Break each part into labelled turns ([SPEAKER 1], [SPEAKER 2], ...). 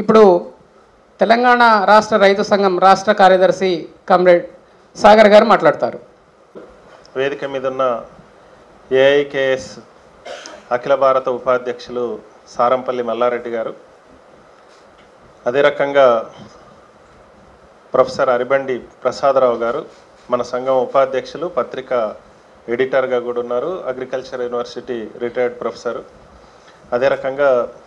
[SPEAKER 1] ఇప్పుడు తెలంగాణ రాష్ట్ర రైతు సంఘం రాష్ట్ర కార్యదర్శి కమ్రేడ్ సాగర్ గారు మాట్లాడతారు
[SPEAKER 2] వేదిక మీద ఉన్న ఏఐకేఎస్ అఖిల భారత ఉపాధ్యక్షులు సారంపల్లి మల్లారెడ్డి గారు అదే రకంగా ప్రొఫెసర్ అరిబండి ప్రసాదరావు గారు మన సంఘం ఉపాధ్యక్షులు పత్రిక ఎడిటర్గా కూడా ఉన్నారు అగ్రికల్చర్ యూనివర్సిటీ రిటైర్డ్ ప్రొఫెసర్ అదే రకంగా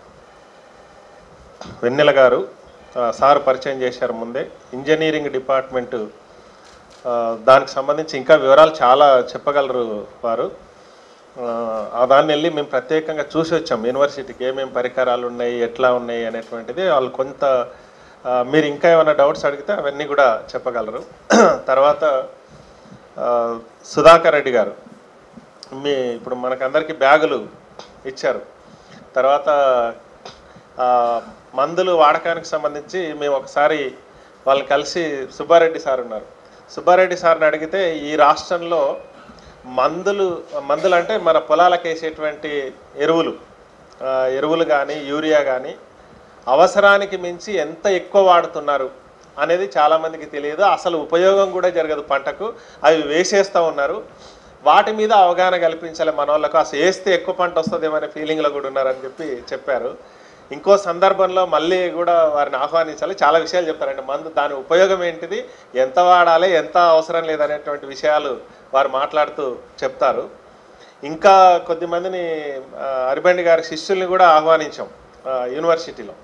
[SPEAKER 2] వెన్నెల గారు ఆ, సార్ పరిచయం చేశారు ముందే ఇంజనీరింగ్ డిపార్ట్మెంటు ఆ, దానికి సంబంధించి ఇంకా వివరాలు చాలా చెప్పగలరు వారు ఆ, ఆ దాన్ని వెళ్ళి మేము ప్రత్యేకంగా చూసి వచ్చాం యూనివర్సిటీకి ఏమేమి పరికరాలు ఉన్నాయి ఎట్లా ఉన్నాయి అనేటువంటిది వాళ్ళు కొంత ఆ, మీరు ఇంకా ఏమైనా డౌట్స్ అడిగితే అవన్నీ కూడా చెప్పగలరు తర్వాత ఆ, సుధాకర్ రెడ్డి గారు మీ ఇప్పుడు మనకందరికీ బ్యాగులు ఇచ్చారు తర్వాత ఆ, మందులు వాడకానికి సంబంధించి మేము ఒకసారి వాళ్ళు కలిసి సుబ్బారెడ్డి సార్ ఉన్నారు సుబ్బారెడ్డి సార్ని అడిగితే ఈ రాష్ట్రంలో మందులు మందులు అంటే మన పొలాలకు వేసేటువంటి ఎరువులు ఆ, ఎరువులు కానీ యూరియా కానీ అవసరానికి మించి ఎంత ఎక్కువ వాడుతున్నారు అనేది చాలామందికి తెలియదు అసలు ఉపయోగం కూడా జరగదు పంటకు అవి వేసేస్తూ ఉన్నారు వాటి మీద అవగాహన కల్పించాలి మన వాళ్ళకు అసలు వేస్తే ఎక్కువ పంట వస్తుందేమో అనే ఫీలింగ్లో కూడా ఉన్నారని చెప్పి చెప్పారు ఇంకో సందర్భంలో మళ్ళీ కూడా వారిని ఆహ్వానించాలి చాలా విషయాలు చెప్తారండి మందు దాని ఉపయోగం ఏంటిది ఎంత వాడాలి ఎంత అవసరం లేదనేటువంటి విషయాలు వారు మాట్లాడుతూ చెప్తారు ఇంకా కొద్దిమందిని ఆ, అరిబండి గారి శిష్యుల్ని కూడా ఆహ్వానించాం ఆ, యూనివర్సిటీలో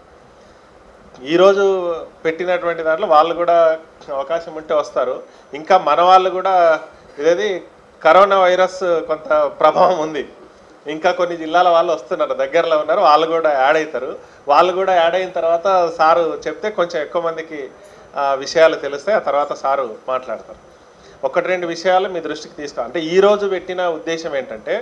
[SPEAKER 2] ఈరోజు పెట్టినటువంటి దాంట్లో వాళ్ళు కూడా అవకాశం ఉంటే వస్తారు ఇంకా మన వాళ్ళు కూడా ఇదేది కరోనా వైరస్ కొంత ప్రభావం ఉంది ఇంకా కొన్ని జిల్లాల వాళ్ళు వస్తున్నారు దగ్గరలో ఉన్నారు వాళ్ళు కూడా యాడ్ అవుతారు వాళ్ళు కూడా యాడ్ అయిన తర్వాత సారు చెప్తే కొంచెం ఎక్కువ మందికి ఆ, విషయాలు తెలుస్తాయి ఆ తర్వాత సారు మాట్లాడతారు ఒకటి రెండు విషయాలు మీ దృష్టికి తీసుకో అంటే ఈరోజు పెట్టిన ఉద్దేశం ఏంటంటే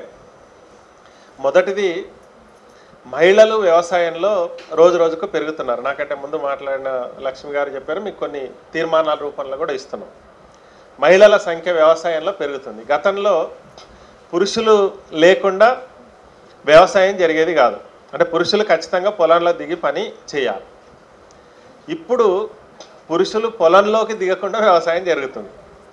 [SPEAKER 2] మొదటిది మహిళలు వ్యవసాయంలో రోజు రోజుకు పెరుగుతున్నారు నాకంటే ముందు మాట్లాడిన లక్ష్మి గారు చెప్పారు మీకు కొన్ని తీర్మానాల రూపంలో కూడా ఇస్తున్నాం మహిళల సంఖ్య వ్యవసాయంలో పెరుగుతుంది గతంలో పురుషులు లేకుండా వ్యవసాయం జరిగేది కాదు అంటే పురుషులు ఖచ్చితంగా పొలంలో దిగి పని చేయాలి ఇప్పుడు పురుషులు పొలంలోకి దిగకుండా వ్యవసాయం జరుగుతుంది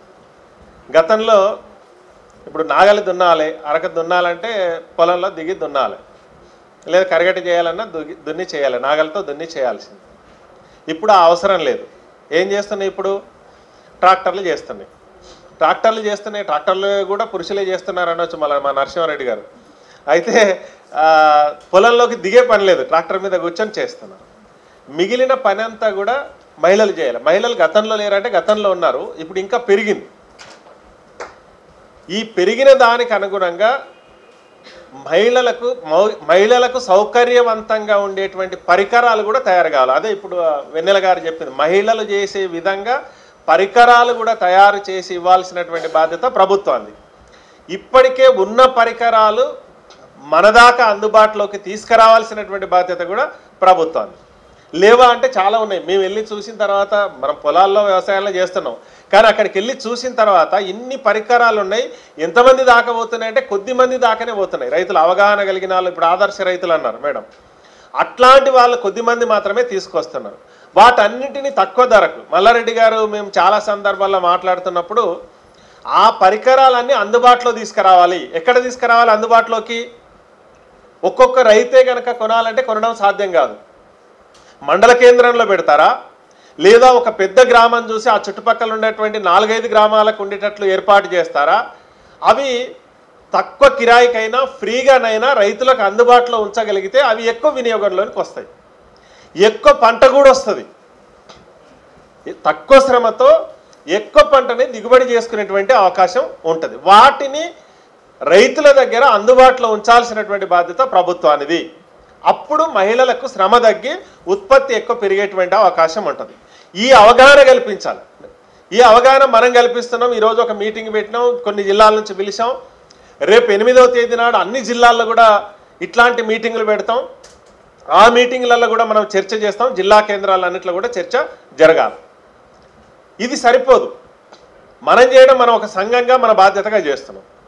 [SPEAKER 2] గతంలో ఇప్పుడు నాగలి దున్నాలి అరక దున్నాలంటే పొలంలో దిగి దున్నాలి లేదా కరగటి చేయాలన్నా దుగి దున్ని చేయాలి నాగలితో దున్ని చేయాల్సింది ఇప్పుడు ఆ అవసరం లేదు ఏం చేస్తున్నాయి ఇప్పుడు ట్రాక్టర్లు చేస్తున్నాయి ట్రాక్టర్లు చేస్తున్నాయి ట్రాక్టర్లు కూడా పురుషులే చేస్తున్నారు అనొచ్చు మళ్ళీ మా నరసింహారెడ్డి గారు అయితే ఆ, పొలంలోకి దిగే పని లేదు ట్రాక్టర్ మీద కూర్చొని చేస్తున్నారు మిగిలిన పని అంతా కూడా మహిళలు చేయాలి మహిళలు గతంలో లేరంటే గతంలో ఉన్నారు ఇప్పుడు ఇంకా పెరిగింది ఈ పెరిగిన దానికి అనుగుణంగా మహిళలకు మౌ- మహిళలకు సౌకర్యవంతంగా ఉండేటువంటి పరికరాలు కూడా తయారు కావాలి అదే ఇప్పుడు ఆ వెన్నెల గారు చెప్పింది మహిళలు చేసే విధంగా పరికరాలు కూడా తయారు చేసి ఇవ్వాల్సినటువంటి బాధ్యత ప్రభుత్వాన్ని ఇప్పటికే ఉన్న పరికరాలు మన దాకా అందుబాటులోకి తీసుకురావాల్సినటువంటి బాధ్యత కూడా ప్రభుత్వాన్ని లేవా అంటే చాలా ఉన్నాయి మేము వెళ్ళి చూసిన తర్వాత మనం పొలాల్లో వ్యవసాయంలో చేస్తున్నాం కానీ అక్కడికి వెళ్ళి చూసిన తర్వాత ఇన్ని పరికరాలు ఉన్నాయి ఎంతమంది దాకా పోతున్నాయి అంటే కొద్ది మంది దాకానే పోతున్నాయి రైతులు అవగాహన కలిగిన వాళ్ళు ఇప్పుడు ఆదర్శ రైతులు అన్నారు మేడం అట్లాంటి వాళ్ళు కొద్ది మంది మాత్రమే తీసుకొస్తున్నారు వాటన్నిటిని తక్కువ ధరకు మల్లారెడ్డి గారు మేము చాలా సందర్భాల్లో మాట్లాడుతున్నప్పుడు ఆ పరికరాలన్నీ అందుబాటులో తీసుకురావాలి ఎక్కడ తీసుకురావాలి అందుబాటులోకి ఒక్కొక్క రైతే కనుక కొనాలంటే కొనడం సాధ్యం కాదు మండల కేంద్రంలో పెడతారా లేదా ఒక పెద్ద గ్రామం చూసి ఆ చుట్టుపక్కల ఉండేటువంటి నాలుగైదు గ్రామాలకు ఉండేటట్లు ఏర్పాటు చేస్తారా అవి తక్కువ కిరాయికైనా ఫ్రీగానైనా రైతులకు అందుబాటులో ఉంచగలిగితే అవి ఎక్కువ వినియోగంలోనికి వస్తాయి ఎక్కువ పంట కూడా వస్తుంది తక్కువ శ్రమతో ఎక్కువ పంటని దిగుబడి చేసుకునేటువంటి అవకాశం ఉంటుంది వాటిని రైతుల దగ్గర అందుబాటులో ఉంచాల్సినటువంటి బాధ్యత ప్రభుత్వానిది అప్పుడు మహిళలకు శ్రమ తగ్గి ఉత్పత్తి ఎక్కువ పెరిగేటువంటి అవకాశం ఉంటుంది ఈ అవగాహన కల్పించాలి ఈ అవగాహన మనం కల్పిస్తున్నాం ఈరోజు ఒక మీటింగ్ పెట్టినాం కొన్ని జిల్లాల నుంచి పిలిచాం రేపు ఎనిమిదవ తేదీ నాడు అన్ని జిల్లాల్లో కూడా ఇట్లాంటి మీటింగులు పెడతాం ఆ మీటింగ్లలో కూడా మనం చర్చ చేస్తాం జిల్లా కేంద్రాలన్నింటిలో కూడా చర్చ జరగాలి ఇది సరిపోదు మనం చేయడం మనం ఒక సంఘంగా మన బాధ్యతగా చేస్తున్నాం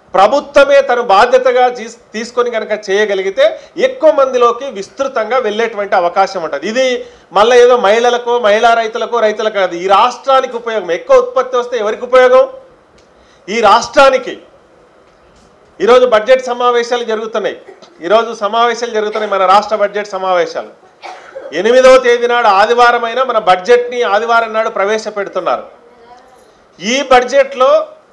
[SPEAKER 2] ప్రభుత్వమే తన బాధ్యతగా తీస్- తీసుకొని కనుక చేయగలిగితే ఎక్కువ మందిలోకి విస్తృతంగా వెళ్ళేటువంటి అవకాశం ఉంటుంది ఇది మళ్ళీ ఏదో మహిళలకు మహిళా రైతులకు రైతులకు కాదు ఈ రాష్ట్రానికి ఉపయోగం ఎక్కువ ఉత్పత్తి వస్తే ఎవరికి ఉపయోగం ఈ రాష్ట్రానికి ఈరోజు బడ్జెట్ సమావేశాలు జరుగుతున్నాయి ఈరోజు సమావేశాలు జరుగుతున్నాయి మన రాష్ట్ర బడ్జెట్ సమావేశాలు ఎనిమిదవ తేదీ నాడు ఆదివారం అయినా మన బడ్జెట్ని ఆదివారం నాడు ప్రవేశపెడుతున్నారు ఈ బడ్జెట్లో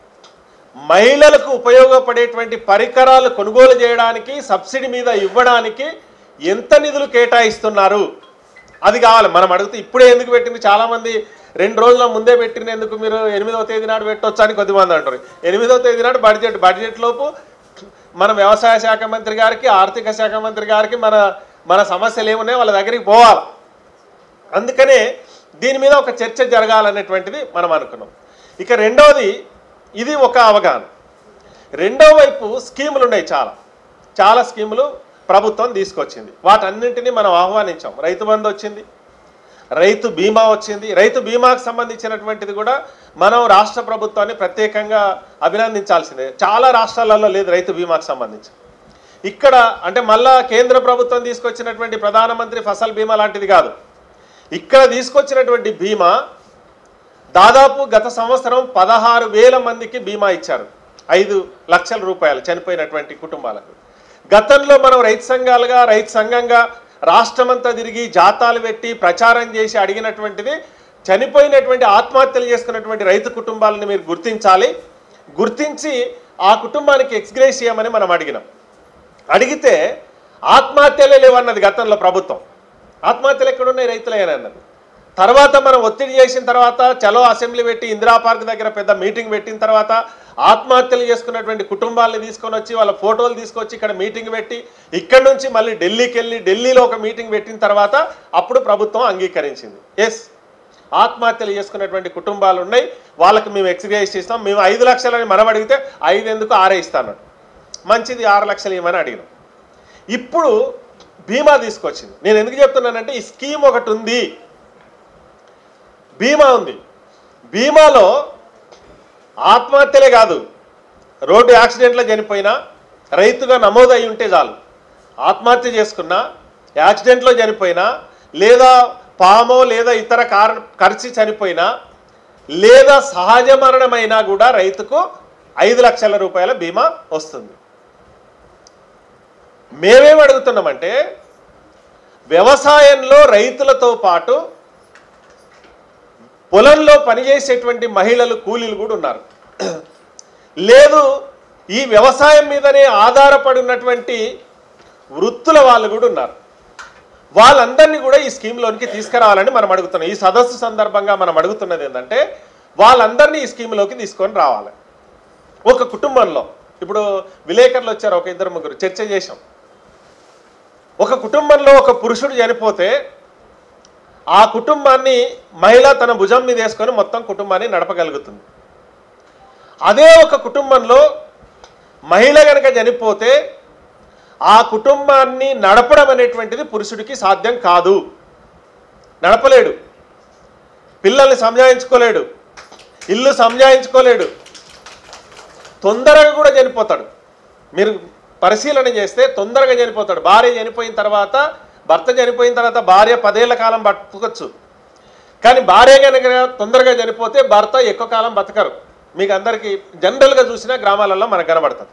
[SPEAKER 2] మహిళలకు ఉపయోగపడేటువంటి పరికరాలు కొనుగోలు చేయడానికి సబ్సిడీ మీద ఇవ్వడానికి ఎంత నిధులు కేటాయిస్తున్నారు అది కావాలి మనం అడిగితే ఇప్పుడే ఎందుకు పెట్టింది చాలామంది రెండు రోజుల ముందే పెట్టినందుకు మీరు ఎనిమిదవ తేదీ నాడు పెట్టొచ్చు అని కొద్దిమంది అంటారు ఎనిమిదవ తేదీ నాడు బడ్జెట్ బడ్జెట్ లోపు మన వ్యవసాయ శాఖ మంత్రి గారికి ఆర్థిక శాఖ మంత్రి గారికి మన మన సమస్యలు ఏమున్నాయో వాళ్ళ దగ్గరికి పోవాలి అందుకనే దీని మీద ఒక చర్చ జరగాలనేటువంటిది మనం అనుకున్నాం ఇక రెండవది ఇది ఒక అవగాహన రెండో వైపు స్కీములు ఉన్నాయి చాలా చాలా స్కీములు ప్రభుత్వం తీసుకొచ్చింది వాటన్నింటినీ మనం ఆహ్వానించాం రైతు బంధు వచ్చింది రైతు బీమా వచ్చింది రైతు బీమాకు సంబంధించినటువంటిది కూడా మనం రాష్ట్ర ప్రభుత్వాన్ని ప్రత్యేకంగా అభినందించాల్సిందే చాలా రాష్ట్రాలలో లేదు రైతు బీమాకు సంబంధించి ఇక్కడ అంటే మళ్ళా కేంద్ర ప్రభుత్వం తీసుకొచ్చినటువంటి ప్రధానమంత్రి ఫసల్ బీమా లాంటిది కాదు ఇక్కడ తీసుకొచ్చినటువంటి బీమా దాదాపు గత సంవత్సరం పదహారు వేల మందికి బీమా ఇచ్చారు ఐదు లక్షల రూపాయలు చనిపోయినటువంటి కుటుంబాలకు గతంలో మనం రైతు సంఘాలుగా రైతు సంఘంగా రాష్ట్రమంతా తిరిగి జాతాలు పెట్టి ప్రచారం చేసి అడిగినటువంటిది చనిపోయినటువంటి ఆత్మహత్యలు చేసుకున్నటువంటి రైతు కుటుంబాలను మీరు గుర్తించాలి గుర్తించి ఆ కుటుంబానికి ఎక్స్గ్రేస్ చేయమని మనం అడిగినాం అడిగితే ఆత్మహత్యలే లేవన్నది గతంలో ప్రభుత్వం ఆత్మహత్యలు ఎక్కడున్నాయి రైతులే అన్నది తర్వాత మనం ఒత్తిడి చేసిన తర్వాత చలో అసెంబ్లీ పెట్టి ఇందిరా పార్క్ దగ్గర పెద్ద మీటింగ్ పెట్టిన తర్వాత ఆత్మహత్యలు చేసుకున్నటువంటి కుటుంబాలని తీసుకొని వచ్చి వాళ్ళ ఫోటోలు తీసుకొచ్చి ఇక్కడ మీటింగ్ పెట్టి ఇక్కడ నుంచి మళ్ళీ ఢిల్లీకి వెళ్ళి ఢిల్లీలో ఒక మీటింగ్ పెట్టిన తర్వాత అప్పుడు ప్రభుత్వం అంగీకరించింది ఎస్ ఆత్మహత్యలు చేసుకున్నటువంటి కుటుంబాలు ఉన్నాయి వాళ్ళకి మేము ఎక్స్గ్రేస్ ఇస్తాం మేము ఐదు లక్షలని మనం అడిగితే ఐదు ఎందుకు ఆరే ఇస్తాను మంచిది ఆరు లక్షలు ఇవ్వమని అడిగినాం ఇప్పుడు బీమా తీసుకొచ్చింది నేను ఎందుకు చెప్తున్నానంటే ఈ స్కీమ్ ఒకటి ఉంది బీమా ఉంది బీమాలో ఆత్మహత్యలే కాదు రోడ్డు యాక్సిడెంట్లో చనిపోయినా రైతుగా నమోదై ఉంటే చాలు ఆత్మహత్య చేసుకున్నా యాక్సిడెంట్లో చనిపోయినా లేదా పామో లేదా ఇతర కారణ ఖర్చు చనిపోయినా లేదా సహజ మరణమైనా కూడా రైతుకు ఐదు లక్షల రూపాయల బీమా వస్తుంది మేమేం అడుగుతున్నామంటే వ్యవసాయంలో రైతులతో పాటు పొలంలో పనిచేసేటువంటి మహిళలు కూలీలు కూడా ఉన్నారు లేదు ఈ వ్యవసాయం మీదనే ఆధారపడి ఉన్నటువంటి వృత్తుల వాళ్ళు కూడా ఉన్నారు వాళ్ళందరినీ కూడా ఈ స్కీమ్లోనికి తీసుకురావాలని మనం అడుగుతున్నాం ఈ సదస్సు సందర్భంగా మనం అడుగుతున్నది ఏంటంటే వాళ్ళందరినీ ఈ స్కీమ్లోకి తీసుకొని రావాలి ఒక కుటుంబంలో ఇప్పుడు విలేకరులు వచ్చారు ఒక ఇద్దరు ముగ్గురు చర్చ చేశాం ఒక కుటుంబంలో ఒక పురుషుడు చనిపోతే ఆ కుటుంబాన్ని మహిళ తన భుజం మీద వేసుకొని మొత్తం కుటుంబాన్ని నడపగలుగుతుంది అదే ఒక కుటుంబంలో మహిళ కనుక చనిపోతే ఆ కుటుంబాన్ని నడపడం అనేటువంటిది పురుషుడికి సాధ్యం కాదు నడపలేడు పిల్లల్ని సంజాయించుకోలేడు ఇల్లు సంజాయించుకోలేడు తొందరగా కూడా చనిపోతాడు మీరు పరిశీలన చేస్తే తొందరగా చనిపోతాడు భార్య చనిపోయిన తర్వాత భర్త చనిపోయిన తర్వాత భార్య పదేళ్ల కాలం బతకచ్చు కానీ భార్య కనుక తొందరగా చనిపోతే భర్త ఎక్కువ కాలం బతకరు మీకు అందరికీ జనరల్గా చూసినా గ్రామాలలో మనకు కనబడుతుంది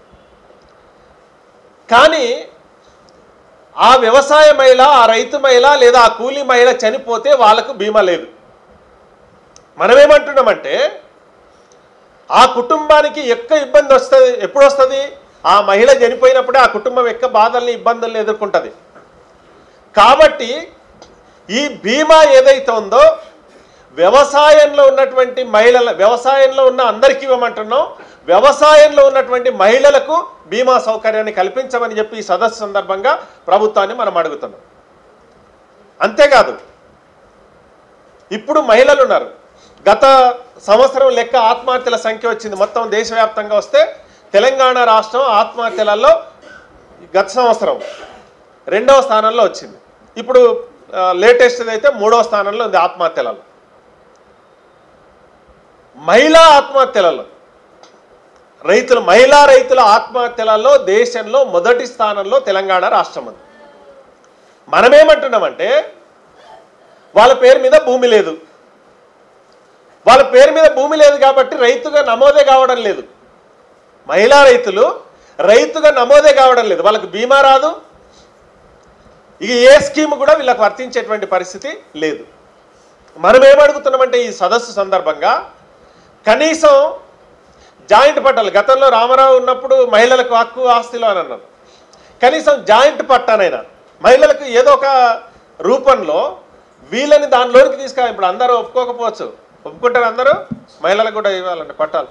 [SPEAKER 2] కానీ ఆ వ్యవసాయ మహిళ ఆ రైతు మహిళ లేదా ఆ కూలీ మహిళ చనిపోతే వాళ్ళకు బీమా లేదు మనమేమంటున్నామంటే ఆ కుటుంబానికి ఎక్కువ ఇబ్బంది వస్తుంది ఎప్పుడు వస్తుంది ఆ మహిళ చనిపోయినప్పుడే ఆ కుటుంబం ఎక్కువ బాధల్ని ఇబ్బందుల్ని ఎదుర్కొంటుంది కాబట్టి ఈ బీమా ఏదైతే ఉందో వ్యవసాయంలో ఉన్నటువంటి మహిళల వ్యవసాయంలో ఉన్న అందరికీ ఇవ్వమంటున్నాం వ్యవసాయంలో ఉన్నటువంటి మహిళలకు బీమా సౌకర్యాన్ని కల్పించమని చెప్పి ఈ సదస్సు సందర్భంగా ప్రభుత్వాన్ని మనం అడుగుతున్నాం అంతేకాదు ఇప్పుడు మహిళలు ఉన్నారు గత సంవత్సరం లెక్క ఆత్మహత్యల సంఖ్య వచ్చింది మొత్తం దేశవ్యాప్తంగా వస్తే తెలంగాణ రాష్ట్రం ఆత్మహత్యలలో గత సంవత్సరం రెండవ స్థానంలో వచ్చింది ఇప్పుడు లేటెస్ట్ అయితే మూడవ స్థానంలో ఉంది ఆత్మహత్యలలో మహిళా ఆత్మహత్యలలో రైతుల మహిళా రైతుల ఆత్మహత్యలలో దేశంలో మొదటి స్థానంలో తెలంగాణ రాష్ట్రం ఉంది మనమేమంటున్నామంటే వాళ్ళ పేరు మీద భూమి లేదు వాళ్ళ పేరు మీద భూమి లేదు కాబట్టి రైతుగా నమోదే కావడం లేదు మహిళా రైతులు రైతుగా నమోదే కావడం లేదు వాళ్ళకి బీమా రాదు ఇక ఏ స్కీమ్ కూడా వీళ్ళకి వర్తించేటువంటి పరిస్థితి లేదు మనం ఏమడుగుతున్నామంటే ఈ సదస్సు సందర్భంగా కనీసం జాయింట్ పట్టాలు గతంలో రామారావు ఉన్నప్పుడు మహిళలకు హక్కు ఆస్తిలో అని అన్నారు కనీసం జాయింట్ పట్టానైనా మహిళలకు ఏదో ఒక రూపంలో వీళ్ళని దానిలోనికి తీసుకురా ఇప్పుడు అందరూ ఒప్పుకోకపోవచ్చు ఒప్పుకుంటారు అందరూ మహిళలకు కూడా ఇవ్వాలండి పట్టాలు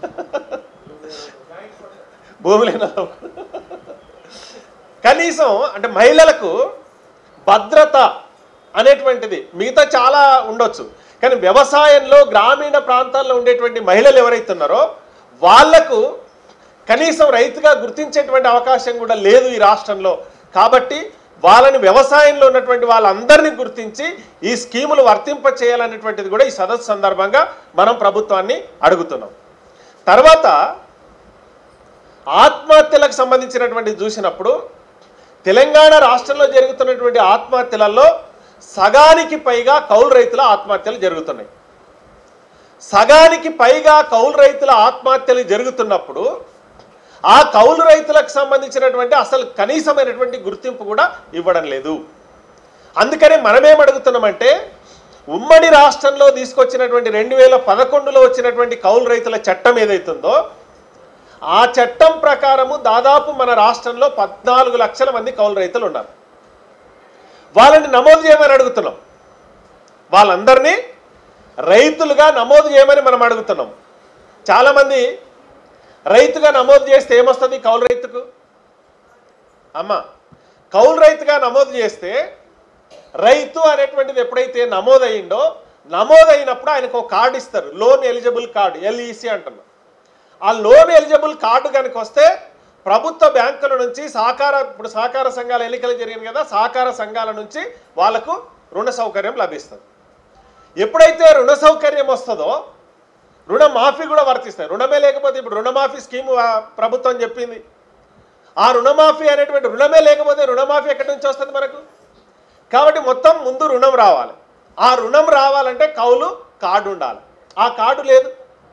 [SPEAKER 2] భూములైనా కనీసం అంటే మహిళలకు భద్రత అనేటువంటిది మిగతా చాలా ఉండొచ్చు కానీ వ్యవసాయంలో గ్రామీణ ప్రాంతాల్లో ఉండేటువంటి మహిళలు ఎవరైతే ఉన్నారో వాళ్లకు కనీసం రైతుగా గుర్తించేటువంటి అవకాశం కూడా లేదు ఈ రాష్ట్రంలో కాబట్టి వాళ్ళని వ్యవసాయంలో ఉన్నటువంటి వాళ్ళందరినీ గుర్తించి ఈ స్కీములు వర్తింప చేయాలనేటువంటిది కూడా ఈ సదస్సు సందర్భంగా మనం ప్రభుత్వాన్ని అడుగుతున్నాం తర్వాత ఆత్మహత్యలకు సంబంధించినటువంటి చూసినప్పుడు తెలంగాణ రాష్ట్రంలో జరుగుతున్నటువంటి ఆత్మహత్యలలో సగానికి పైగా కౌలు రైతుల ఆత్మహత్యలు జరుగుతున్నాయి సగానికి పైగా కౌలు రైతుల ఆత్మహత్యలు జరుగుతున్నప్పుడు ఆ కౌలు రైతులకు సంబంధించినటువంటి అసలు కనీసమైనటువంటి గుర్తింపు కూడా ఇవ్వడం లేదు అందుకని మనమేం అడుగుతున్నామంటే ఉమ్మడి రాష్ట్రంలో తీసుకొచ్చినటువంటి రెండు వేల పదకొండులో వచ్చినటువంటి కౌలు రైతుల చట్టం ఏదైతుందో ఆ చట్టం ప్రకారము దాదాపు మన రాష్ట్రంలో పద్నాలుగు లక్షల మంది కౌలు రైతులు ఉన్నారు వాళ్ళని నమోదు చేయమని అడుగుతున్నాం వాళ్ళందరినీ రైతులుగా నమోదు చేయమని మనం అడుగుతున్నాం చాలామంది రైతుగా నమోదు చేస్తే ఏమొస్తుంది కౌలు రైతుకు అమ్మ కౌలు రైతుగా నమోదు చేస్తే రైతు అనేటువంటిది ఎప్పుడైతే నమోదయిందో నమోదైనప్పుడు ఆయనకు ఒక కార్డు ఇస్తారు లోన్ ఎలిజిబుల్ కార్డు ఎల్ఈసి అంటున్నాం ఆ లోన్ ఎలిజిబుల్ కార్డు కనుక వస్తే ప్రభుత్వ బ్యాంకుల నుంచి సహకార ఇప్పుడు సహకార సంఘాల ఎన్నికలు జరిగింది కదా సహకార సంఘాల నుంచి వాళ్ళకు రుణ సౌకర్యం లభిస్తుంది ఎప్పుడైతే రుణ సౌకర్యం వస్తుందో రుణమాఫీ కూడా వర్తిస్తాయి రుణమే లేకపోతే ఇప్పుడు రుణమాఫీ స్కీము ఆ ప్రభుత్వం చెప్పింది ఆ రుణమాఫీ అనేటువంటి రుణమే లేకపోతే రుణమాఫీ ఎక్కడి నుంచి వస్తుంది మనకు కాబట్టి మొత్తం ముందు రుణం రావాలి ఆ రుణం రావాలంటే కౌలు కార్డు ఉండాలి ఆ కార్డు లేదు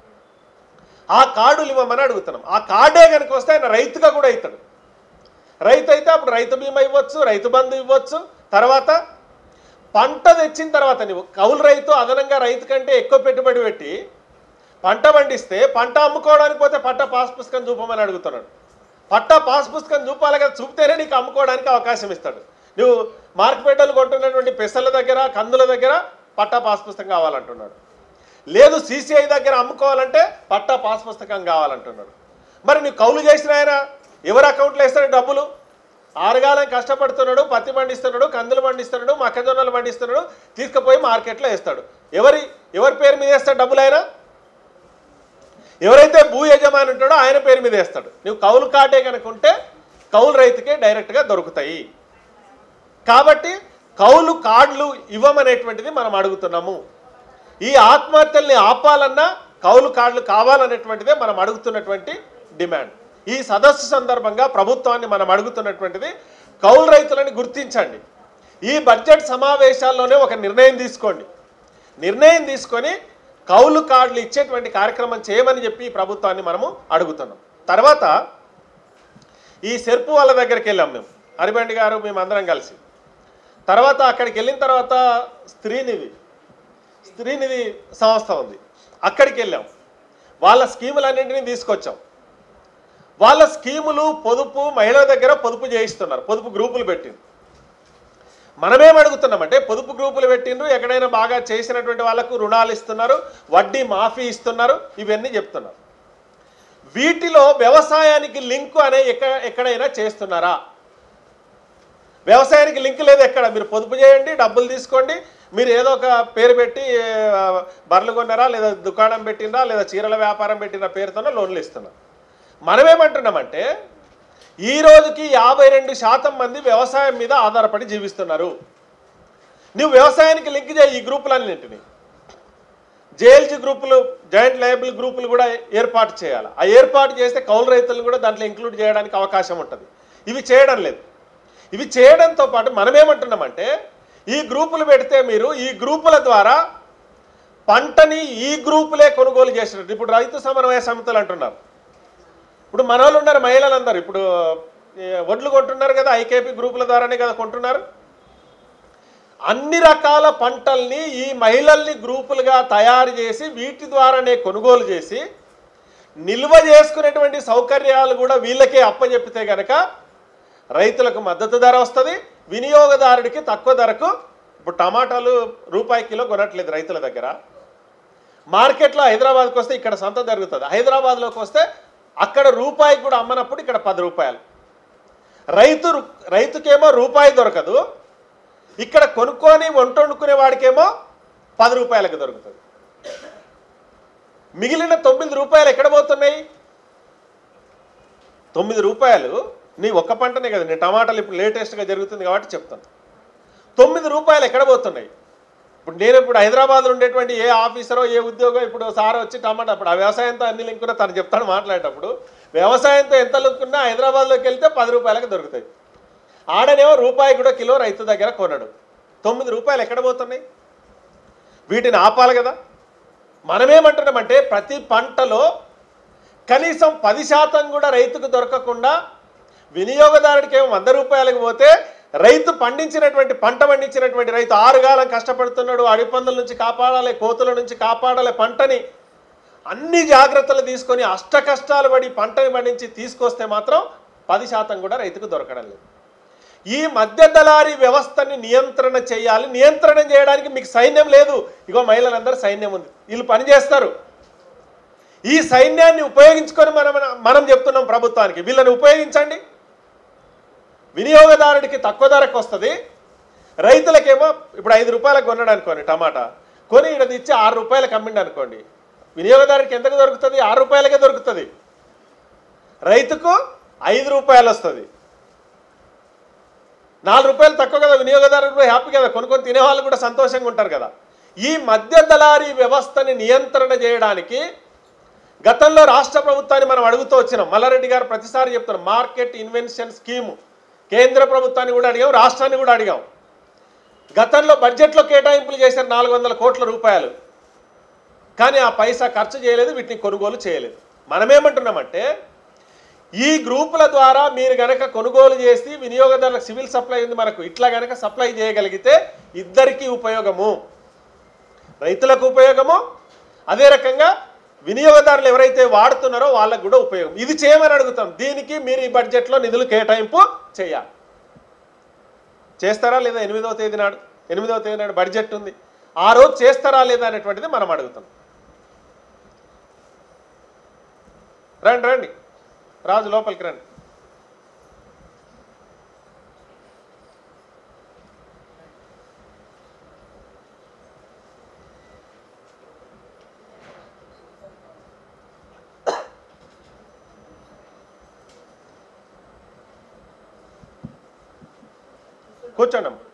[SPEAKER 2] ఆ కార్డులు ఇవ్వమని అడుగుతున్నాం ఆ కార్డే కనుక వస్తే ఆయన రైతుగా కూడా అవుతాడు రైతు అయితే అప్పుడు రైతు బీమా ఇవ్వచ్చు రైతు బంధు ఇవ్వచ్చు తర్వాత పంట తెచ్చిన తర్వాత నువ్వు కౌలు రైతు అదనంగా రైతు కంటే ఎక్కువ పెట్టుబడి పెట్టి పంట పండిస్తే పంట అమ్ముకోవడానికి పోతే పట్ట పాస్ పుస్తకం చూపమని అడుగుతున్నాడు పట్ట పాస్ పుస్తకం చూపాలి కదా చూపితేనే నీకు అమ్ముకోవడానికి అవకాశం ఇస్తాడు నువ్వు మార్కెట్లు కొంటున్నటువంటి పెసల దగ్గర కందుల దగ్గర పట్టా పాస్ పుస్తకం కావాలంటున్నాడు లేదు సీసీఐ దగ్గర అమ్ముకోవాలంటే పట్టా పాస్ పుస్తకం కావాలంటున్నాడు మరి నువ్వు కౌలు చేసిన ఆయన ఎవరి అకౌంట్లో వేస్తాడు డబ్బులు ఆరుగాలం కష్టపడుతున్నాడు పత్తి పండిస్తున్నాడు కందులు పండిస్తున్నాడు మొక్కజొన్నలు పండిస్తున్నాడు తీసుకుపోయి మార్కెట్లో వేస్తాడు ఎవరి ఎవరి పేరు మీద వేస్తాడు డబ్బులు ఆయన ఎవరైతే భూ యజమాని ఉంటాడో ఆయన పేరు మీద వేస్తాడు నువ్వు కౌలు కార్డే కనుక ఉంటే కౌలు రైతుకే డైరెక్ట్గా దొరుకుతాయి కాబట్టి కౌలు కార్డులు ఇవ్వమనేటువంటిది మనం అడుగుతున్నాము ఈ ఆత్మహత్యల్ని ఆపాలన్నా కౌలు కార్డులు కావాలనేటువంటిదే మనం అడుగుతున్నటువంటి డిమాండ్ ఈ సదస్సు సందర్భంగా ప్రభుత్వాన్ని మనం అడుగుతున్నటువంటిది కౌలు రైతులని గుర్తించండి ఈ బడ్జెట్ సమావేశాల్లోనే ఒక నిర్ణయం తీసుకోండి నిర్ణయం తీసుకొని కౌలు కార్డులు ఇచ్చేటువంటి కార్యక్రమం చేయమని చెప్పి ఈ ప్రభుత్వాన్ని మనము అడుగుతున్నాం తర్వాత ఈ సెర్పు వాళ్ళ దగ్గరికి వెళ్ళాం మేము హరిబండి గారు మేము అందరం కలిసి తర్వాత అక్కడికి వెళ్ళిన తర్వాత స్త్రీనిధి స్త్రీనిధి సంస్థ ఉంది అక్కడికి వెళ్ళాం వాళ్ళ స్కీములన్నింటినీ తీసుకొచ్చాం వాళ్ళ స్కీములు పొదుపు మహిళల దగ్గర పొదుపు చేయిస్తున్నారు పొదుపు గ్రూపులు పెట్టింది మనమేం అడుగుతున్నామంటే పొదుపు గ్రూపులు పెట్టిండ్రు ఎక్కడైనా బాగా చేసినటువంటి వాళ్ళకు రుణాలు ఇస్తున్నారు వడ్డీ మాఫీ ఇస్తున్నారు ఇవన్నీ చెప్తున్నారు వీటిలో వ్యవసాయానికి లింకు అనే ఎక్క ఎక్కడైనా చేస్తున్నారా వ్యవసాయానికి లింక్ లేదు ఎక్కడ మీరు పొదుపు చేయండి డబ్బులు తీసుకోండి మీరు ఏదో ఒక పేరు పెట్టి ఆ, బర్రెలు కొన్నారా లేదా దుకాణం పెట్టినరా లేదా చీరల వ్యాపారం పెట్టిన పేరుతోనే లోన్లు ఇస్తున్నారు మనమేమంటున్నామంటే ఈ రోజుకి యాభై రెండు శాతం మంది వ్యవసాయం మీద ఆధారపడి జీవిస్తున్నారు నువ్వు వ్యవసాయానికి లింక్ చేయి ఈ గ్రూపులన్నింటినీ జేఎల్జీ గ్రూపులు జాయింట్ లయబుల్ గ్రూపులు కూడా ఏర్పాటు చేయాలి ఆ ఏర్పాటు చేస్తే కౌలు రైతులను కూడా దాంట్లో ఇంక్లూడ్ చేయడానికి అవకాశం ఉంటుంది ఇవి చేయడం లేదు ఇవి చేయడంతో పాటు మనమేమంటున్నామంటే ఈ గ్రూపులు పెడితే మీరు ఈ గ్రూపుల ద్వారా పంటని ఈ గ్రూపులే కొనుగోలు చేసినట్టు ఇప్పుడు రైతు సమన్వయ సమితులు అంటున్నారు ఇప్పుడు మన వాళ్ళు ఉన్నారు మహిళలు అందరు ఇప్పుడు ఏ, వడ్లు కొంటున్నారు కదా ఐకేపీ గ్రూపుల ద్వారానే కదా కొంటున్నారు అన్ని రకాల పంటల్ని ఈ మహిళల్ని గ్రూపులుగా తయారు చేసి వీటి ద్వారానే కొనుగోలు చేసి నిల్వ చేసుకునేటువంటి సౌకర్యాలు కూడా వీళ్ళకే అప్పచెప్పితే గనక రైతులకు మద్దతు ధర వస్తుంది వినియోగదారుడికి తక్కువ ధరకు ఇప్పుడు టమాటాలు రూపాయి కిలో కొనట్లేదు రైతుల దగ్గర మార్కెట్లో హైదరాబాద్కి వస్తే ఇక్కడ సంత జరుగుతుంది హైదరాబాద్లోకి వస్తే అక్కడ రూపాయికి కూడా అమ్మనప్పుడు ఇక్కడ పది రూపాయలు రైతు రైతుకేమో రూపాయి దొరకదు ఇక్కడ కొనుక్కొని వంట వండుకునే వాడికేమో పది రూపాయలకు దొరుకుతుంది మిగిలిన తొమ్మిది రూపాయలు ఎక్కడ పోతున్నాయి తొమ్మిది రూపాయలు నీ ఒక్క పంటనే కదా నీ టమాటాలు ఇప్పుడు లేటెస్ట్గా జరుగుతుంది కాబట్టి చెప్తాను తొమ్మిది రూపాయలు ఎక్కడ పోతున్నాయి ఇప్పుడు నేను ఇప్పుడు హైదరాబాద్లో ఉండేటువంటి ఏ ఆఫీసరో ఏ ఉద్యోగం ఇప్పుడు సార్ వచ్చి టమాటా ఇప్పుడు ఆ వ్యవసాయంతో అన్ని లింకున్నా తను చెప్తాను మాట్లాడేటప్పుడు వ్యవసాయంతో ఎంత లింకున్నా హైదరాబాద్లోకి వెళ్తే పది రూపాయలకు దొరుకుతాయి ఆడనేమో రూపాయి కూడా కిలో రైతు దగ్గర కొనడు తొమ్మిది రూపాయలు ఎక్కడ పోతున్నాయి వీటిని ఆపాలి కదా మనమేమంటున్నామంటే ప్రతి పంటలో కనీసం పది శాతం కూడా రైతుకు దొరకకుండా వినియోగదారుడికి ఏమో వంద రూపాయలకు పోతే రైతు పండించినటువంటి పంట పండించినటువంటి రైతు ఆరుగాలం కష్టపడుతున్నాడు అడిపందుల నుంచి కాపాడాలి కోతుల నుంచి కాపాడాలి పంటని అన్ని జాగ్రత్తలు తీసుకొని అష్ట కష్టాలు పడి పంటని పండించి తీసుకొస్తే మాత్రం పది శాతం కూడా రైతుకు దొరకడం లేదు ఈ మధ్య దళారీ వ్యవస్థని నియంత్రణ చేయాలి నియంత్రణ చేయడానికి మీకు సైన్యం లేదు ఇగో మహిళలందరూ సైన్యం ఉంది వీళ్ళు పని చేస్తారు ఈ సైన్యాన్ని ఉపయోగించుకొని మనం మనం చెప్తున్నాం ప్రభుత్వానికి వీళ్ళని ఉపయోగించండి వినియోగదారుడికి తక్కువ ధరకు వస్తుంది రైతులకేమో ఇప్పుడు ఐదు రూపాయలకు కొన్నాడు అనుకోండి టమాటా కొని ఇక్కడ ఇచ్చి ఆరు రూపాయలకు అమ్మిండు అనుకోండి వినియోగదారుడికి ఎంతకు దొరుకుతుంది ఆరు రూపాయలకే దొరుకుతుంది రైతుకు ఐదు రూపాయలు వస్తుంది నాలుగు రూపాయలు తక్కువ కదా వినియోగదారుడు కూడా హ్యాపీ కదా కొనుక్కొని తినేవాళ్ళు కూడా సంతోషంగా ఉంటారు కదా ఈ మధ్య దళారీ వ్యవస్థని నియంత్రణ చేయడానికి గతంలో రాష్ట్ర ప్రభుత్వాన్ని మనం అడుగుతూ వచ్చినాం మల్లారెడ్డి గారు ప్రతిసారి చెప్తున్నారు మార్కెట్ ఇన్వెన్షన్ స్కీము కేంద్ర ప్రభుత్వాన్ని కూడా అడిగాం రాష్ట్రాన్ని కూడా అడిగాం గతంలో బడ్జెట్లో కేటాయింపులు చేశారు నాలుగు వందల కోట్ల రూపాయలు కానీ ఆ పైసా ఖర్చు చేయలేదు వీటిని కొనుగోలు చేయలేదు మనమేమంటున్నామంటే ఈ గ్రూపుల ద్వారా మీరు గనక కొనుగోలు చేసి వినియోగదారులకు సివిల్ సప్లై ఉంది మనకు ఇట్లా గనక సప్లై చేయగలిగితే ఇద్దరికీ ఉపయోగము రైతులకు ఉపయోగము అదే రకంగా వినియోగదారులు ఎవరైతే వాడుతున్నారో వాళ్ళకు కూడా ఉపయోగం ఇది చేయమని అడుగుతాం దీనికి మీరు ఈ బడ్జెట్లో నిధులు కేటాయింపు చేయాలి చేస్తారా లేదా ఎనిమిదవ తేదీ నాడు ఎనిమిదవ తేదీ నాడు బడ్జెట్ ఉంది ఆ రోజు చేస్తారా లేదా అనేటువంటిది మనం అడుగుతాం రండి రండి రాజు లోపలికి రండి కూర్చోండి అమ్మ.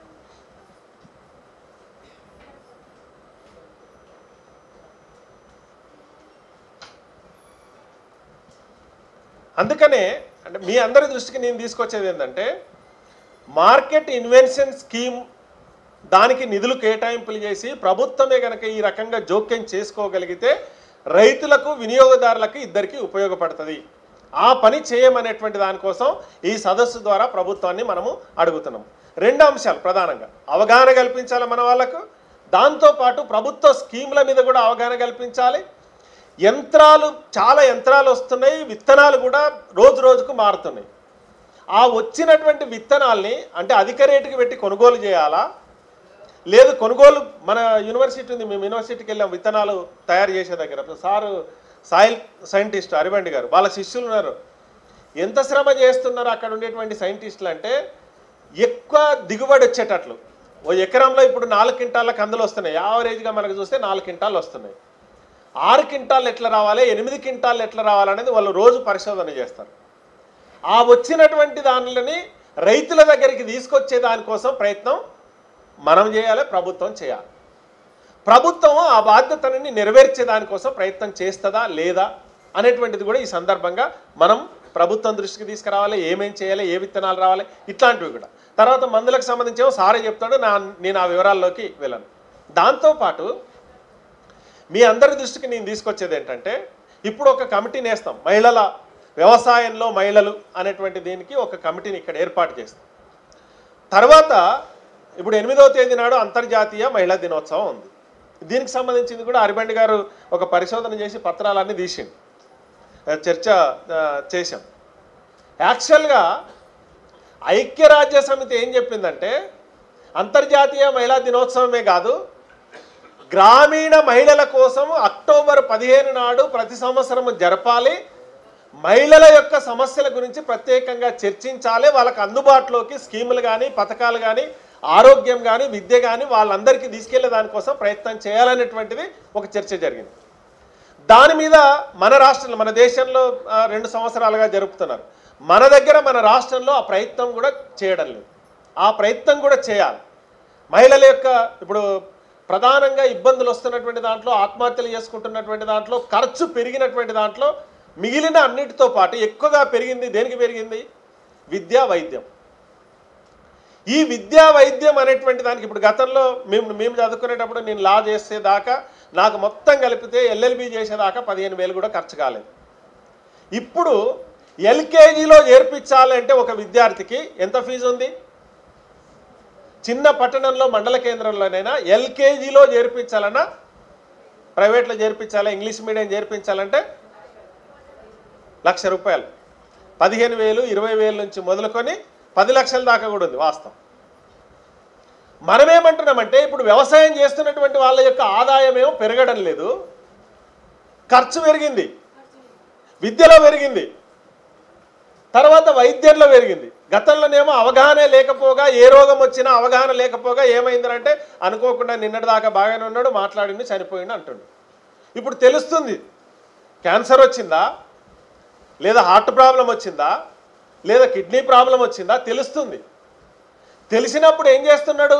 [SPEAKER 2] అందుకనే అంటే మీ అందరి దృష్టికి నేను తీసుకొచ్చేది ఏంటంటే మార్కెట్ ఇన్వెన్షన్ స్కీమ్ దానికి నిధులు కేటాయింపులు చేసి ప్రభుత్వమే కనుక ఈ రకంగా జోక్యం చేసుకోగలిగితే రైతులకు వినియోగదారులకు ఇద్దరికీ ఉపయోగపడుతుంది ఆ పని చేయమనేటువంటి దానికోసం ఈ సదస్సు ద్వారా ప్రభుత్వాన్ని మనము అడుగుతున్నాం రెండు అంశాలు ప్రధానంగా అవగాహన కల్పించాలి మన వాళ్ళకు దాంతోపాటు ప్రభుత్వ స్కీముల మీద కూడా అవగాహన కల్పించాలి యంత్రాలు చాలా యంత్రాలు వస్తున్నాయి విత్తనాలు కూడా రోజు రోజుకు మారుతున్నాయి ఆ వచ్చినటువంటి విత్తనాల్ని అంటే అధిక రేటుకి పెట్టి కొనుగోలు చేయాలా లేదు కొనుగోలు మన యూనివర్సిటీ ఉంది మేము యూనివర్సిటీకి వెళ్ళాం విత్తనాలు తయారు చేసే దగ్గర సారు సాయిల్ సైంటిస్ట్ అరిబండి గారు వాళ్ళ శిష్యులు ఉన్నారు ఎంత శ్రమ చేస్తున్నారు అక్కడ ఉండేటువంటి సైంటిస్టులు అంటే ఎక్కువ దిగుబడి వచ్చేటట్లు ఓ ఎకరంలో ఇప్పుడు నాలుగు క్వింటాల కందులు వస్తున్నాయి యావరేజ్గా మనకు చూస్తే నాలుగు క్వింటాలు వస్తున్నాయి ఆరు క్వింటాలు ఎట్లా రావాలి ఎనిమిది క్వింటాలు ఎట్లా రావాలనేది వాళ్ళు రోజు పరిశోధన చేస్తారు ఆ వచ్చినటువంటి దానిని రైతుల దగ్గరికి తీసుకొచ్చే దానికోసం ప్రయత్నం మనం చేయాలి ప్రభుత్వం చేయాలి ప్రభుత్వం ఆ బాధ్యతని నెరవేర్చే దానికోసం ప్రయత్నం చేస్తుందా లేదా అనేటువంటిది కూడా ఈ సందర్భంగా మనం ప్రభుత్వం దృష్టికి తీసుకురావాలి ఏమేం చేయాలి ఏ విత్తనాలు రావాలి ఇట్లాంటివి కూడా తర్వాత మందులకు సంబంధించి సారే చెప్తాడు నా నేను ఆ వివరాల్లోకి వెళ్ళను దాంతోపాటు మీ అందరి దృష్టికి నేను తీసుకొచ్చేది ఏంటంటే ఇప్పుడు ఒక కమిటీని వేస్తాం మహిళల వ్యవసాయంలో మహిళలు అనేటువంటి దీనికి ఒక కమిటీని ఇక్కడ ఏర్పాటు చేస్తాం తర్వాత ఇప్పుడు ఎనిమిదవ తేదీ నాడు అంతర్జాతీయ మహిళా దినోత్సవం ఉంది దీనికి సంబంధించింది కూడా అరిబండి గారు ఒక పరిశోధన చేసి పత్రాలన్నీ తీసిండు ఆ, చర్చ ఆ, చేశాం యాక్చువల్గా ఐక్యరాజ్య సమితి ఏం చెప్పిందంటే అంతర్జాతీయ మహిళా దినోత్సవమే కాదు గ్రామీణ మహిళల కోసం అక్టోబర్ పదిహేను నాడు ప్రతి సంవత్సరం జరపాలి మహిళల యొక్క సమస్యల గురించి ప్రత్యేకంగా చర్చించాలి వాళ్ళకి అందుబాటులోకి స్కీములు కానీ పథకాలు కానీ ఆరోగ్యం కానీ విద్య కానీ వాళ్ళందరికీ తీసుకెళ్లే దానికోసం ప్రయత్నం చేయాలనేటువంటిది ఒక చర్చ జరిగింది దాని మీద మన రాష్ట్రంలో మన దేశంలో ఆ, రెండు సంవత్సరాలుగా జరుపుతున్నారు మన దగ్గర మన రాష్ట్రంలో ఆ ప్రయత్నం కూడా చేయడం లేదు ఆ ప్రయత్నం కూడా చేయాలి మహిళల యొక్క ఇప్పుడు ప్రధానంగా ఇబ్బందులు వస్తున్నటువంటి దాంట్లో ఆత్మహత్యలు చేసుకుంటున్నటువంటి దాంట్లో ఖర్చు పెరిగినటువంటి దాంట్లో మిగిలిన అన్నిటితో పాటు ఎక్కువగా పెరిగింది దేనికి పెరిగింది విద్యా వైద్యం ఈ విద్యా వైద్యం అనేటువంటి దానికి ఇప్పుడు గతంలో మేము మేము చదువుకునేటప్పుడు నేను లా చేసేదాకా నాకు మొత్తం కలిపితే ఎల్ఎల్బి చేసేదాకా పదిహేను వేలు కూడా ఖర్చు కాలేదు ఇప్పుడు ఎల్కేజీలో చేర్పించాలంటే ఒక విద్యార్థికి ఎంత ఫీజు ఉంది చిన్న పట్టణంలో మండల కేంద్రంలోనైనా ఎల్కేజీలో చేర్పించాలన్నా ప్రైవేట్లో చేర్పించాలా ఇంగ్లీష్ మీడియం చేర్పించాలంటే లక్ష రూపాయలు పదిహేను వేలు ఇరవై వేల నుంచి మొదలుకొని పది లక్షల దాకా కూడా ఉంది వాస్తవం మనమేమంటున్నామంటే ఇప్పుడు వ్యవసాయం చేస్తున్నటువంటి వాళ్ళ యొక్క ఆదాయం ఏమో పెరగడం లేదు ఖర్చు పెరిగింది విద్యలో పెరిగింది తర్వాత వైద్యంలో పెరిగింది గతంలోనేమో అవగాహన లేకపోగా ఏ రోగం వచ్చినా అవగాహన లేకపోగా ఏమైందంటే అనుకోకుండా నిన్నటి దాకా బాగానే ఉన్నాడు మాట్లాడింది చనిపోయిండు అంటుండు ఇప్పుడు తెలుస్తుంది క్యాన్సర్ వచ్చిందా లేదా హార్ట్ ప్రాబ్లం వచ్చిందా లేదా కిడ్నీ ప్రాబ్లం వచ్చిందా తెలుస్తుంది తెలిసినప్పుడు ఏం చేస్తున్నాడు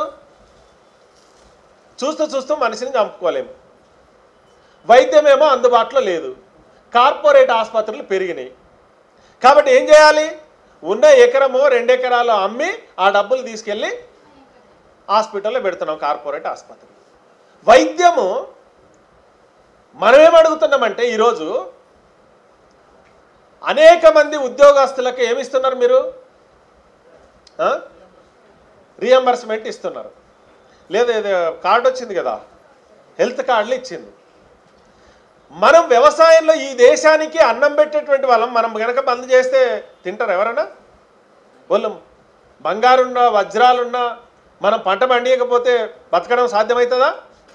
[SPEAKER 2] చూస్తూ చూస్తూ మనిషిని చంపుకోలేము వైద్యమేమో అందుబాటులో లేదు కార్పొరేట్ ఆసుపత్రులు పెరిగినాయి కాబట్టి ఏం చేయాలి ఉన్న ఎకరమో రెండు ఎకరాలు అమ్మి ఆ డబ్బులు తీసుకెళ్ళి హాస్పిటల్లో పెడుతున్నాం కార్పొరేట్ ఆసుపత్రి వైద్యము మనమేం అడుగుతున్నామంటే ఈరోజు అనేక మంది ఉద్యోగస్తులకు ఏమి ఇస్తున్నారు మీరు రియంబర్స్మెంట్ ఇస్తున్నారు లేదా ఇది కార్డు వచ్చింది కదా హెల్త్ కార్డులు ఇచ్చింది మనం వ్యవసాయంలో ఈ దేశానికి అన్నం పెట్టేటువంటి వాళ్ళం మనం గనక బంద్ చేస్తే తింటారు ఎవరన్నా వాళ్ళు బంగారున్నా వజ్రాలున్నా మనం పంట పండియకపోతే బతకడం సాధ్యమవుతుందా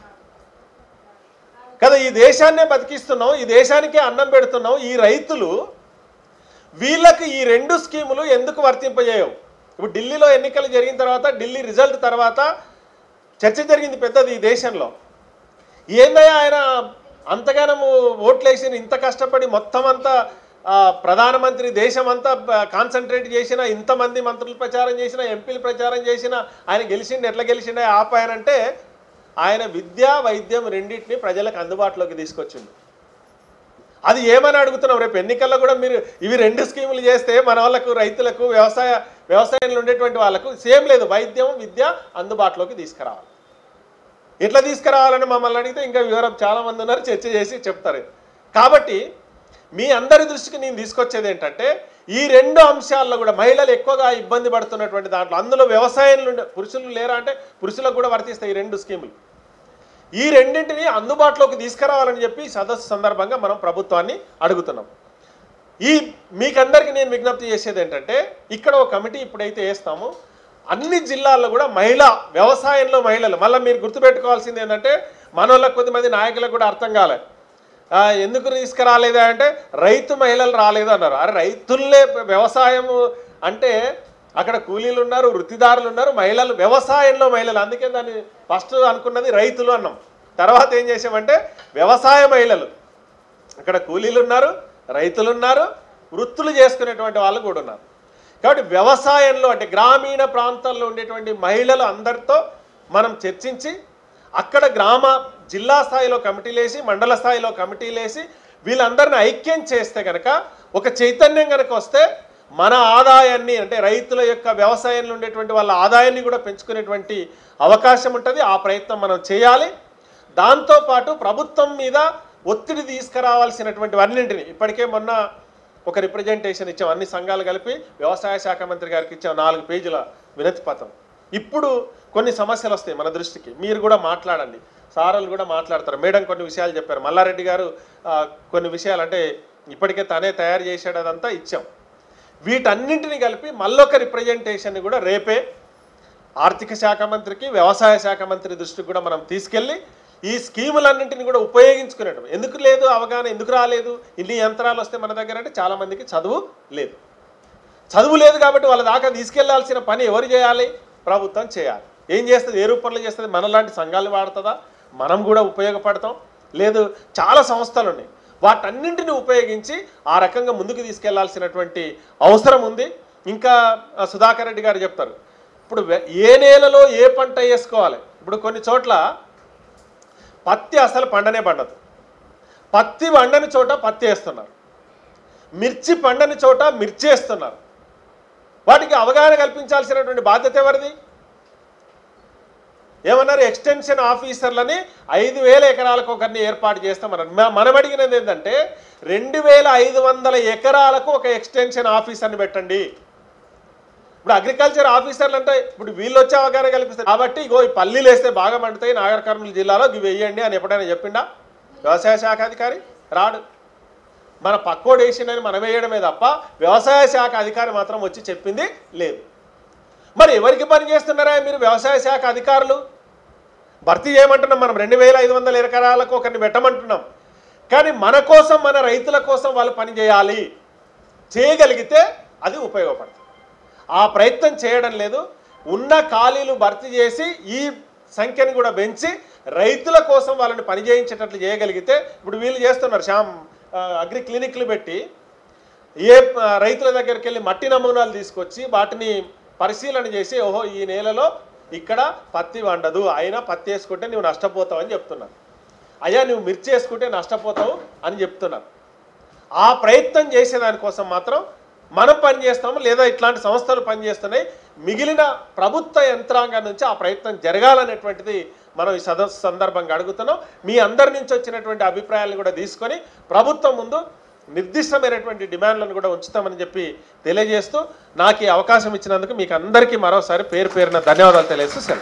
[SPEAKER 2] కదా ఈ దేశాన్నే బతికిస్తున్నాం ఈ దేశానికే అన్నం పెడుతున్నాం ఈ రైతులు వీళ్ళకి ఈ రెండు స్కీములు ఎందుకు వర్తింపజేయవు ఇప్పుడు ఢిల్లీలో ఎన్నికలు జరిగిన తర్వాత ఢిల్లీ రిజల్ట్ తర్వాత చర్చ జరిగింది పెద్దది ఈ దేశంలో ఏందయ్యా ఆయన అంతగానము ఓట్లేసి ఇంత కష్టపడి మొత్తం అంతా ఆ, ప్రధానమంత్రి దేశం అంతా కాన్సన్ట్రేట్ చేసిన ఇంతమంది మంత్రులు ప్రచారం చేసిన ఎంపీలు ప్రచారం చేసిన ఆయన గెలిచిండు ఎట్లా గెలిచిండే ఆపాయనంటే ఆయన విద్య వైద్యం రెండింటిని ప్రజలకు అందుబాటులోకి తీసుకొచ్చిండు అది ఏమని అడుగుతున్నాం రేపు ఎన్నికల్లో కూడా మీరు ఇవి రెండు స్కీములు చేస్తే మన వాళ్ళకు రైతులకు వ్యవసాయ వ్యవసాయంలో ఉండేటువంటి వాళ్ళకు సేమ్ లేదు వైద్యం విద్య అందుబాటులోకి తీసుకురావాలి ఎట్లా తీసుకురావాలని మమ్మల్ని అడిగితే ఇంకా వివరం చాలా మంది ఉన్నారు చర్చ చేసి చెప్తారు కాబట్టి మీ అందరి దృష్టికి నేను తీసుకొచ్చేది ఏంటంటే ఈ రెండు అంశాల్లో కూడా మహిళలు ఎక్కువగా ఇబ్బంది పడుతున్నటువంటి దాంట్లో అందులో వ్యవసాయంలో ఉండే పురుషులు లేరా అంటే పురుషులకు కూడా వర్తిస్తాయి ఈ రెండు స్కీములు ఈ రెండింటిని అందుబాటులోకి తీసుకురావాలని చెప్పి ఈ సదస్సు సందర్భంగా మనం ప్రభుత్వాన్ని అడుగుతున్నాం ఈ మీకందరికీ నేను విజ్ఞప్తి చేసేది ఏంటంటే ఇక్కడ ఒక కమిటీ ఇప్పుడైతే వేస్తామో అన్ని జిల్లాల్లో కూడా మహిళ వ్యవసాయంలో మహిళలు మళ్ళీ మీరు గుర్తుపెట్టుకోవాల్సింది ఏంటంటే మన వాళ్ళకి కొద్దిమంది నాయకులకు కూడా అర్థం కాలే ఆ, ఎందుకు తీసుకురాలేదా అంటే రైతు మహిళలు రాలేదు అన్నారు అరే రైతుల్లే వ్యవసాయము అంటే అక్కడ కూలీలు ఉన్నారు వృత్తిదారులు ఉన్నారు మహిళలు వ్యవసాయంలో మహిళలు అందుకే దాన్ని ఫస్ట్ అనుకున్నది రైతులు అన్నాం తర్వాత ఏం చేసామంటే వ్యవసాయ మహిళలు అక్కడ కూలీలు ఉన్నారు రైతులు ఉన్నారు వృత్తులు చేసుకునేటువంటి వాళ్ళు కూడా ఉన్నారు కాబట్టి వ్యవసాయంలో అంటే గ్రామీణ ప్రాంతాల్లో ఉండేటువంటి మహిళలు అందరితో మనం చర్చించి అక్కడ గ్రామ జిల్లా స్థాయిలో కమిటీలు వేసి మండల స్థాయిలో కమిటీలు వేసి వీళ్ళందరిని ఐక్యం చేస్తే కనుక ఒక చైతన్యం కనుక వస్తే మన ఆదాయాన్ని అంటే రైతుల యొక్క వ్యవసాయంలో ఉండేటువంటి వాళ్ళ ఆదాయాన్ని కూడా పెంచుకునేటువంటి అవకాశం ఉంటుంది ఆ ప్రయత్నం మనం చేయాలి దాంతోపాటు ప్రభుత్వం మీద ఒత్తిడి తీసుకురావాల్సినటువంటి అన్నింటిని ఇప్పటికే మొన్న ఒక రిప్రజెంటేషన్ ఇచ్చాం అన్ని సంఘాలు కలిపి వ్యవసాయ శాఖ మంత్రి గారికి ఇచ్చాం నాలుగు పేజీల వినతి పత్రం ఇప్పుడు కొన్ని సమస్యలు వస్తాయి మన దృష్టికి మీరు కూడా మాట్లాడండి సారలు కూడా మాట్లాడతారు మేడం కొన్ని విషయాలు చెప్పారు మల్లారెడ్డి గారు ఆ, కొన్ని విషయాలు అంటే ఇప్పటికే తనే తయారు చేశాడు అదంతా ఇచ్చాం వీటన్నింటిని కలిపి మళ్ళొక రిప్రజెంటేషన్ కూడా రేపే ఆర్థిక శాఖ మంత్రికి వ్యవసాయ శాఖ మంత్రి దృష్టికి కూడా మనం తీసుకెళ్ళి ఈ స్కీములన్నింటిని కూడా ఉపయోగించుకునేటం ఎందుకు లేదు అవగాహన ఎందుకు రాలేదు ఇన్ని యంత్రాలు వస్తే మన దగ్గర అంటే చాలామందికి చదువు లేదు చదువు లేదు కాబట్టి వాళ్ళ దాకా తీసుకెళ్లాల్సిన పని ఎవరు చేయాలి ప్రభుత్వం చేయాలి ఏం చేస్తుంది ఏ రూపంలో చేస్తుంది మనలాంటి సంఘాలు వాడుతుందా మనం కూడా ఉపయోగపడతాం లేదు చాలా సంస్థలు ఉన్నాయి వాటన్నింటిని ఉపయోగించి ఆ రకంగా ముందుకు తీసుకెళ్లాల్సినటువంటి అవసరం ఉంది ఇంకా ఆ, సుధాకర్ రెడ్డి గారు చెప్తారు ఇప్పుడు వె- ఏ నేలలో ఏ పంట వేసుకోవాలి ఇప్పుడు కొన్ని చోట్ల పత్తి అసలు పండనే పండదు పత్తి పండని చోట పత్తి వేస్తున్నారు మిర్చి పండని చోట మిర్చి వేస్తున్నారు వాటికి అవగాహన కల్పించాల్సినటువంటి బాధ్యత ఎవరిది ఏమన్నారు ఎక్స్టెన్షన్ ఆఫీసర్లని ఐదు వేల ఎకరాలకు ఒకరిని ఏర్పాటు చేస్తామన్నారు మ- మనం అడిగినది ఏంటంటే రెండు వేల ఐదు వందల ఎకరాలకు ఒక ఎక్స్టెన్షన్ ఆఫీసర్ని పెట్టండి ఇప్పుడు అగ్రికల్చర్ ఆఫీసర్లు అంటే ఇప్పుడు వీళ్ళు వచ్చే అవగాహన కల్పిస్తారు కాబట్టి ఇగో ఈ పల్లీలు వేస్తే బాగా మండుతాయి నాగర్ కర్నూలు జిల్లాలో ఇవి వేయండి అని ఎప్పుడైనా చెప్పిండా వ్యవసాయ శాఖ అధికారి రాడు మన పక్కోడు వేసిండని మనం వేయడమే తప్ప వ్యవసాయ శాఖ అధికారి మాత్రం వచ్చి చెప్పింది లేదు మరి ఎవరికి పని చేస్తున్నారా మీరు వ్యవసాయ శాఖ అధికారులు భర్తీ చేయమంటున్నాం మనం రెండు వేల ఐదు వందల ఎకరాలకు ఒకరిని పెట్టమంటున్నాం కానీ మన కోసం మన రైతుల కోసం వాళ్ళు పని చేయాలి చేయగలిగితే అది ఉపయోగపడుతుంది ఆ ప్రయత్నం చేయడం లేదు ఉన్న ఖాళీలు భర్తీ చేసి ఈ సంఖ్యను కూడా పెంచి రైతుల కోసం వాళ్ళని పని చేయించేటట్లు చేయగలిగితే ఇప్పుడు వీళ్ళు చేస్తున్నారు శ్యామ్ ఆ, అగ్రి క్లినిక్లు పెట్టి ఏ ఆ, రైతుల దగ్గరికి వెళ్ళి మట్టి నమూనాలు తీసుకొచ్చి వాటిని పరిశీలన చేసి ఓహో ఈ నేలలో ఇక్కడ పత్తి వండదు అయినా పత్తి వేసుకుంటే నువ్వు నష్టపోతావు అని చెప్తున్నారు అయ్యా నువ్వు మిర్చి వేసుకుంటే నష్టపోతావు అని చెప్తున్నారు ఆ ప్రయత్నం చేసేదానికోసం మాత్రం మనం పనిచేస్తాము లేదా ఇట్లాంటి సంస్థలు పనిచేస్తున్నాయి మిగిలిన ప్రభుత్వ యంత్రాంగం నుంచి ఆ ప్రయత్నం జరగాలనేటువంటిది మనం ఈ సదస్సు సందర్భంగా అడుగుతున్నాం మీ అందరి నుంచి వచ్చినటువంటి అభిప్రాయాలను కూడా తీసుకొని ప్రభుత్వం ముందు నిర్దిష్టమైనటువంటి డిమాండ్లను కూడా ఉంచుతామని చెప్పి తెలియజేస్తూ నాకు ఈ అవకాశం ఇచ్చినందుకు మీకు అందరికీ మరోసారి పేరు పేరున ధన్యవాదాలు తెలియజేస్తూ సెలవు